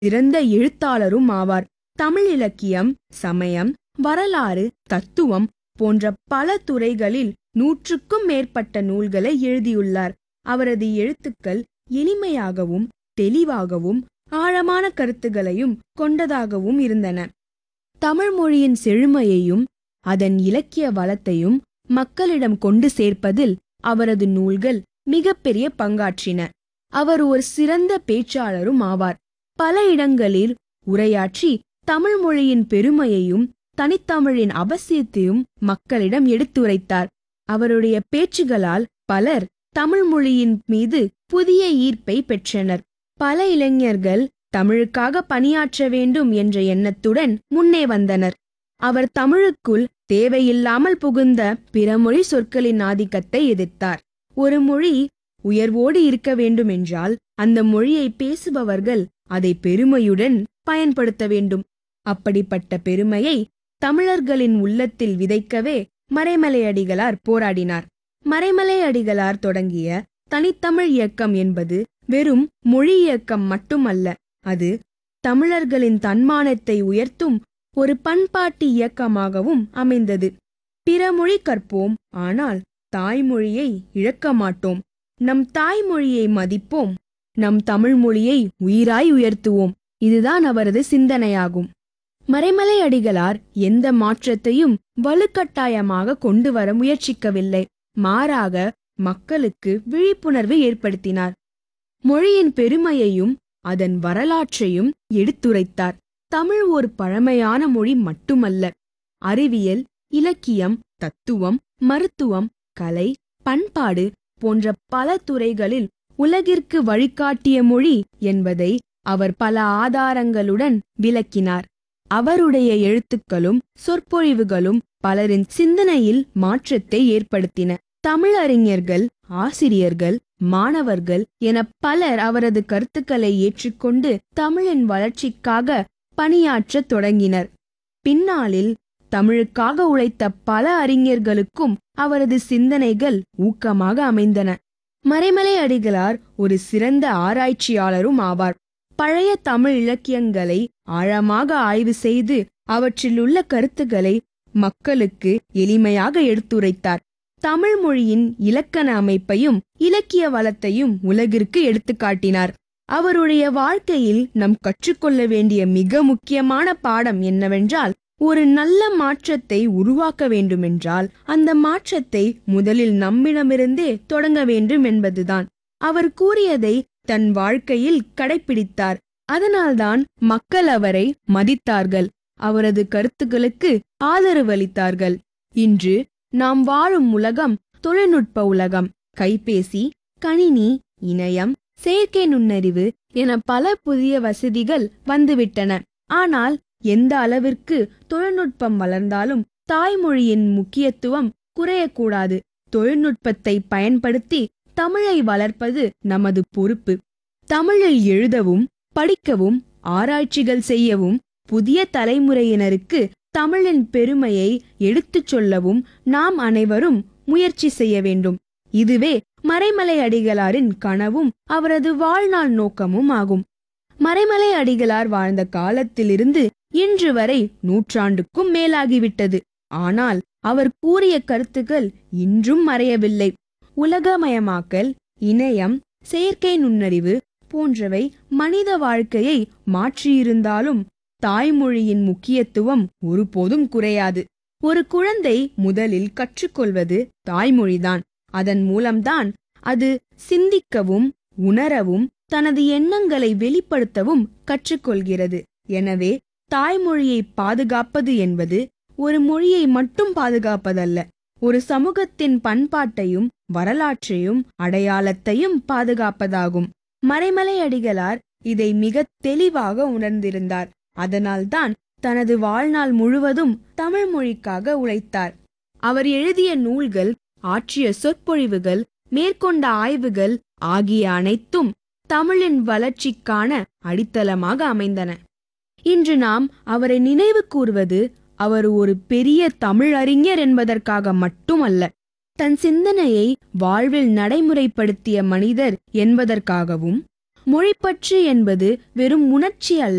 சிறந்த எழுத்தாளரும் ஆவார் தமிழ் இலக்கியம் சமயம் வரலாறு தத்துவம் போன்ற பல துறைகளில் நூற்றுக்கும் மேற்பட்ட நூல்களை எழுதியுள்ளார் அவரது எழுத்துக்கள் எளிமையாகவும் தெளிவாகவும் ஆழமான கருத்துகளையும் கொண்டதாகவும் இருந்தன தமிழ் மொழியின் செழுமையையும் அதன் இலக்கிய வளத்தையும் மக்களிடம் கொண்டு சேர்ப்பதில் அவரது நூல்கள் மிகப்பெரிய பங்காற்றின அவர் ஒரு சிறந்த பேச்சாளரும் ஆவார் பல இடங்களில் உரையாற்றி தமிழ் மொழியின் பெருமையையும் தனித்தமிழின் அவசியத்தையும் மக்களிடம் எடுத்துரைத்தார் அவருடைய பேச்சுகளால் பலர் தமிழ் மொழியின் மீது புதிய ஈர்ப்பை பெற்றனர் பல இளைஞர்கள் தமிழுக்காக பணியாற்ற வேண்டும் என்ற எண்ணத்துடன் முன்னே வந்தனர் அவர் தமிழுக்குள் தேவையில்லாமல் புகுந்த பிறமொழி சொற்களின் ஆதிக்கத்தை எதிர்த்தார் ஒரு மொழி உயர்வோடு இருக்க வேண்டுமென்றால் அந்த மொழியை பேசுபவர்கள் அதை பெருமையுடன் பயன்படுத்த வேண்டும் அப்படிப்பட்ட பெருமையை தமிழர்களின் உள்ளத்தில் விதைக்கவே மறைமலையடிகளார் போராடினார் மறைமலையடிகளார் தொடங்கிய தனித்தமிழ் இயக்கம் என்பது வெறும் மொழி இயக்கம் மட்டுமல்ல அது தமிழர்களின் தன்மானத்தை உயர்த்தும் ஒரு பண்பாட்டு இயக்கமாகவும் அமைந்தது பிற மொழி கற்போம் ஆனால் தாய்மொழியை இழக்க மாட்டோம் நம் தாய்மொழியை மதிப்போம் நம் தமிழ் மொழியை உயிராய் உயர்த்துவோம் இதுதான் அவரது சிந்தனையாகும் மறைமலை அடிகளார் எந்த மாற்றத்தையும் வலுக்கட்டாயமாக கொண்டு வர முயற்சிக்கவில்லை மாறாக மக்களுக்கு விழிப்புணர்வு ஏற்படுத்தினார் மொழியின் பெருமையையும் அதன் வரலாற்றையும் எடுத்துரைத்தார் தமிழ் ஒரு பழமையான மொழி மட்டுமல்ல அறிவியல் இலக்கியம் தத்துவம் மருத்துவம் கலை பண்பாடு போன்ற பல துறைகளில் உலகிற்கு வழிகாட்டிய மொழி என்பதை அவர் பல ஆதாரங்களுடன் விளக்கினார் அவருடைய எழுத்துக்களும் சொற்பொழிவுகளும் பலரின் சிந்தனையில் மாற்றத்தை ஏற்படுத்தின தமிழறிஞர்கள் ஆசிரியர்கள் மாணவர்கள் என பலர் அவரது கருத்துக்களை ஏற்றுக்கொண்டு தமிழின் வளர்ச்சிக்காக பணியாற்றத் தொடங்கினர் பின்னாளில் தமிழுக்காக உழைத்த பல அறிஞர்களுக்கும் அவரது சிந்தனைகள் ஊக்கமாக அமைந்தன மறைமலை அடிகளார் ஒரு சிறந்த ஆராய்ச்சியாளரும் ஆவார் பழைய தமிழ் இலக்கியங்களை ஆழமாக ஆய்வு செய்து அவற்றில் உள்ள கருத்துக்களை மக்களுக்கு எளிமையாக எடுத்துரைத்தார் தமிழ் மொழியின் இலக்கண அமைப்பையும் இலக்கிய வளத்தையும் உலகிற்கு எடுத்துக்காட்டினார் அவருடைய வாழ்க்கையில் நம் கற்றுக்கொள்ள வேண்டிய மிக முக்கியமான பாடம் என்னவென்றால் ஒரு நல்ல மாற்றத்தை உருவாக்க வேண்டுமென்றால் அந்த மாற்றத்தை முதலில் நம்மிடமிருந்தே தொடங்க வேண்டும் என்பதுதான் அவர் கூறியதை தன் வாழ்க்கையில் கடைபிடித்தார் அதனால்தான் மக்கள் அவரை மதித்தார்கள் அவரது கருத்துக்களுக்கு ஆதரவளித்தார்கள் இன்று நாம் வாழும் உலகம் தொழில்நுட்ப உலகம் கைபேசி கணினி இணையம் செயற்கை நுண்ணறிவு என பல புதிய வசதிகள் வந்துவிட்டன ஆனால் எந்த அளவிற்கு தொழில்நுட்பம் வளர்ந்தாலும் தாய்மொழியின் முக்கியத்துவம் குறையக்கூடாது தொழில்நுட்பத்தை பயன்படுத்தி தமிழை வளர்ப்பது நமது பொறுப்பு தமிழில் எழுதவும் படிக்கவும் ஆராய்ச்சிகள் செய்யவும் புதிய தலைமுறையினருக்கு தமிழின் பெருமையை எடுத்துச் சொல்லவும் நாம் அனைவரும் முயற்சி செய்ய வேண்டும் இதுவே மறைமலை அடிகளாரின் கனவும் அவரது வாழ்நாள் நோக்கமும் ஆகும் மறைமலை அடிகளார் வாழ்ந்த காலத்திலிருந்து இன்று வரை நூற்றாண்டுக்கும் மேலாகிவிட்டது ஆனால் அவர் கூறிய கருத்துக்கள் இன்றும் மறையவில்லை உலகமயமாக்கல் இணையம் செயற்கை நுண்ணறிவு போன்றவை மனித வாழ்க்கையை மாற்றியிருந்தாலும் தாய்மொழியின் முக்கியத்துவம் ஒருபோதும் குறையாது ஒரு குழந்தை முதலில் கற்றுக்கொள்வது தாய்மொழிதான் அதன் மூலம்தான் அது சிந்திக்கவும் உணரவும் தனது எண்ணங்களை வெளிப்படுத்தவும் கற்றுக்கொள்கிறது எனவே தாய்மொழியை பாதுகாப்பது என்பது ஒரு மொழியை மட்டும் பாதுகாப்பதல்ல ஒரு சமூகத்தின் பண்பாட்டையும் வரலாற்றையும் அடையாளத்தையும் பாதுகாப்பதாகும் மறைமலை அடிகளார் இதை மிக தெளிவாக உணர்ந்திருந்தார் அதனால்தான் தனது வாழ்நாள் முழுவதும் தமிழ் மொழிக்காக உழைத்தார் அவர் எழுதிய நூல்கள் ஆற்றிய சொற்பொழிவுகள் மேற்கொண்ட ஆய்வுகள் ஆகிய அனைத்தும் தமிழின் வளர்ச்சிக்கான அடித்தளமாக அமைந்தன இன்று நாம் அவரை நினைவு கூர்வது அவர் ஒரு பெரிய தமிழறிஞர் என்பதற்காக மட்டுமல்ல தன் சிந்தனையை வாழ்வில் நடைமுறைப்படுத்திய மனிதர் என்பதற்காகவும் மொழிப்பற்று என்பது வெறும் உணர்ச்சி அல்ல